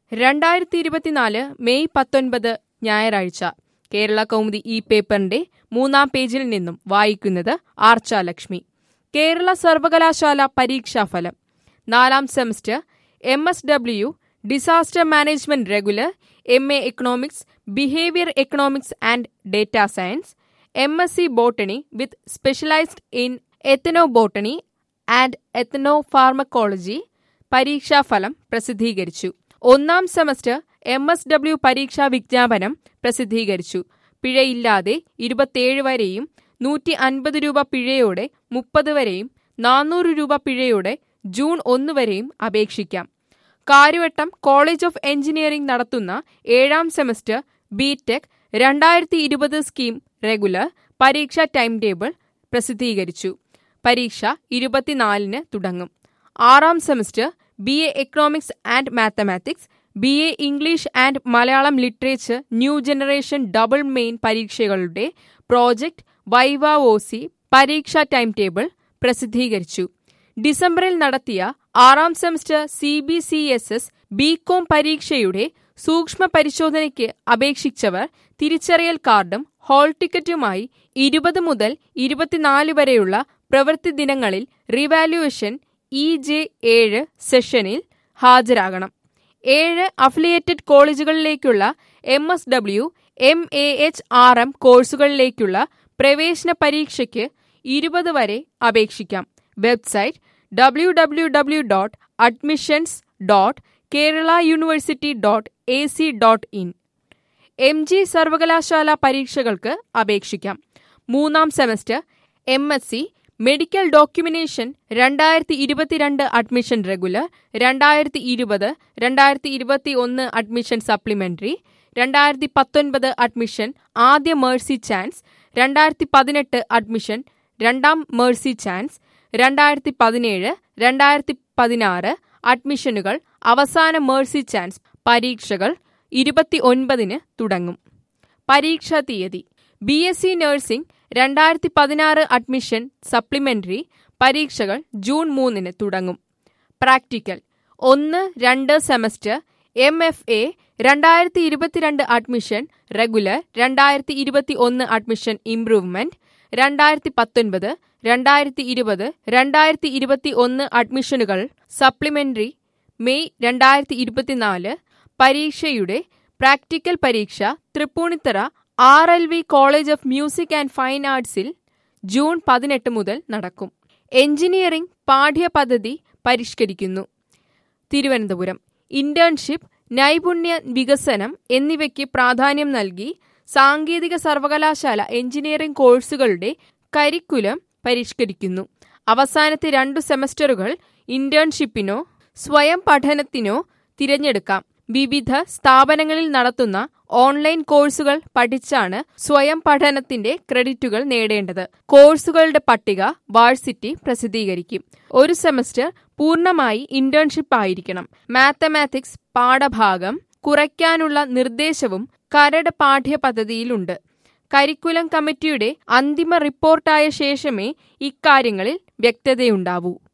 രണ്ടായിരത്തി ഇരുപത്തിനാല് മെയ് പത്തൊൻപത് ഞായറാഴ്ച കേരള കൗമുദി ഈ പേപ്പറിന്റെ മൂന്നാം പേജിൽ നിന്നും വായിക്കുന്നത് ആർച്ച ലക്ഷ്മി കേരള സർവകലാശാല പരീക്ഷാഫലം നാലാം semester M S W disaster management regular M A economics behaviour economics and data science M S C botany with specialised in ethno botany and ethno pharmacology പരീക്ഷാഫലം പ്രസിദ്ധീകരിച്ചു ഒന്നാം സെമസ്റ്റർ എം എസ് ഡബ്ല്യു പരീക്ഷാ വിജ്ഞാപനം പ്രസിദ്ധീകരിച്ചു പിഴയില്ലാതെ ഇരുപത്തിയേഴ് വരെയും നൂറ്റി അൻപത് രൂപ പിഴയോടെ മുപ്പത് വരെയും നാനൂറ് രൂപ പിഴയോടെ ജൂൺ ഒന്ന് വരെയും അപേക്ഷിക്കാം കാര്യവട്ടം കോളേജ് ഓഫ് എഞ്ചിനീയറിംഗ് നടത്തുന്ന ഏഴാം സെമസ്റ്റർ ബി ടെക് രണ്ടായിരത്തി ഇരുപത് സ്കീം റെഗുലർ പരീക്ഷാ ടൈം ടേബിൾ പ്രസിദ്ധീകരിച്ചു പരീക്ഷ ഇരുപത്തിനാലിന് തുടങ്ങും ആറാം semester B A economics and mathematics B A English and Malayalam literature new generation double main പരീക്ഷകളുടെ പ്രോജക്ട് വൈവ ഒ സി പരീക്ഷാ ടൈം ടേബിൾ പ്രസിദ്ധീകരിച്ചു ഡിസംബറിൽ നടത്തിയ ആറാം semester C B C S S B com പരീക്ഷയുടെ സൂക്ഷ്മ പരിശോധനയ്ക്ക് അപേക്ഷിച്ചവർ തിരിച്ചറിയൽ കാർഡും ഹാൾ ടിക്കറ്റുമായി ഇരുപത് മുതൽ ഇരുപത്തിനാല് വരെയുള്ള പ്രവൃത്തി ദിനങ്ങളിൽ റിവാലുവേഷൻ ഇ ജെ ഏഴ് സെഷനിൽ ഹാജരാകണം ഏഴ് അഫിലിയേറ്റഡ് കോളേജുകളിലേക്കുള്ള M S W M A H R M കോഴ്സുകളിലേക്കുള്ള പ്രവേശന പരീക്ഷയ്ക്ക് ഇരുപത് വരെ അപേക്ഷിക്കാം website W W W dot admissions dot Kerala university dot A C dot in M G സർവകലാശാല പരീക്ഷകൾക്ക് അപേക്ഷിക്കാം മൂന്നാം semester M S C medical documentation രണ്ടായിരത്തി ഇരുപത്തിരണ്ട് അഡ്മിഷൻ റെഗുലർ രണ്ടായിരത്തി ഇരുപത് രണ്ടായിരത്തി ഇരുപത്തി ഒന്ന് അഡ്മിഷൻ സപ്ലിമെന്ററി രണ്ടായിരത്തി പത്തൊൻപത് അഡ്മിഷൻ ആദ്യ മേഴ്സി ചാൻസ് രണ്ടായിരത്തി പതിനെട്ട് അഡ്മിഷൻ രണ്ടാം മേഴ്സി ചാൻസ് രണ്ടായിരത്തി പതിനേഴ് രണ്ടായിരത്തി പതിനാറ് അഡ്മിഷനുകൾ അവസാന മേഴ്സി ചാൻസ് പരീക്ഷകൾ ഇരുപത്തി ഒൻപതിന് തുടങ്ങും പരീക്ഷാ തീയതി ബി എസ് സി നഴ്സിംഗ് രണ്ടായിരത്തി പതിനാറ് അഡ്മിഷൻ സപ്ലിമെന്ററി പരീക്ഷകൾ ജൂൺ മൂന്നിന് തുടങ്ങും പ്രാക്ടിക്കൽ ഒന്ന് രണ്ട് സെമസ്റ്റർ എം എഫ് എ രണ്ടായിരത്തി ഇരുപത്തിരണ്ട് അഡ്മിഷൻ റെഗുലർ രണ്ടായിരത്തി ഇരുപത്തി ഒന്ന് അഡ്മിഷൻ ഇംപ്രൂവ്മെന്റ് രണ്ടായിരത്തി പത്തൊൻപത് രണ്ടായിരത്തി ഇരുപത് രണ്ടായിരത്തി ഇരുപത്തി ഒന്ന് അഡ്മിഷനുകൾ സപ്ലിമെന്ററി മെയ് രണ്ടായിരത്തി ഇരുപത്തിനാല് പരീക്ഷയുടെ പ്രാക്ടിക്കൽ പരീക്ഷ Tripunithura R L V college of music and fine ആർട്സിൽ ജൂൺ പതിനെട്ട് മുതൽ നടക്കും എഞ്ചിനീയറിംഗ് പാഠ്യപദ്ധതി പരിഷ്കരിക്കുന്നു തിരുവനന്തപുരം ഇന്റേൺഷിപ്പ് നൈപുണ്യ വികസനം എന്നിവയ്ക്ക് പ്രാധാന്യം നൽകി സാങ്കേതിക സർവകലാശാല എഞ്ചിനീയറിംഗ് കോഴ്സുകളുടെ കരിക്കുലം പരിഷ്കരിക്കുന്നു അവസാനത്തെ രണ്ടു സെമസ്റ്ററുകൾ ഇന്റേൺഷിപ്പിനോ സ്വയം പഠനത്തിനോ തിരഞ്ഞെടുക്കാം വിവിധ സ്ഥാപനങ്ങളിൽ നടത്തുന്ന ഓൺലൈൻ കോഴ്സുകൾ പഠിച്ചാണ് സ്വയം പഠനത്തിന്റെ ക്രെഡിറ്റുകൾ നേടേണ്ടത് കോഴ്സുകളുടെ പട്ടിക വാഴ്സിറ്റി പ്രസിദ്ധീകരിക്കും ഒരു സെമസ്റ്റർ പൂർണ്ണമായി ഇന്റേൺഷിപ്പ് ആയിരിക്കണം മാത്തമാറ്റിക്സ് പാഠഭാഗം കുറയ്ക്കാനുള്ള നിർദ്ദേശവും കരട് പാഠ്യപദ്ധതിയിലുണ്ട് കരിക്കുലം കമ്മിറ്റിയുടെ അന്തിമ റിപ്പോർട്ടായ ശേഷമേ ഇക്കാര്യങ്ങളിൽ വ്യക്തതയുണ്ടാവൂ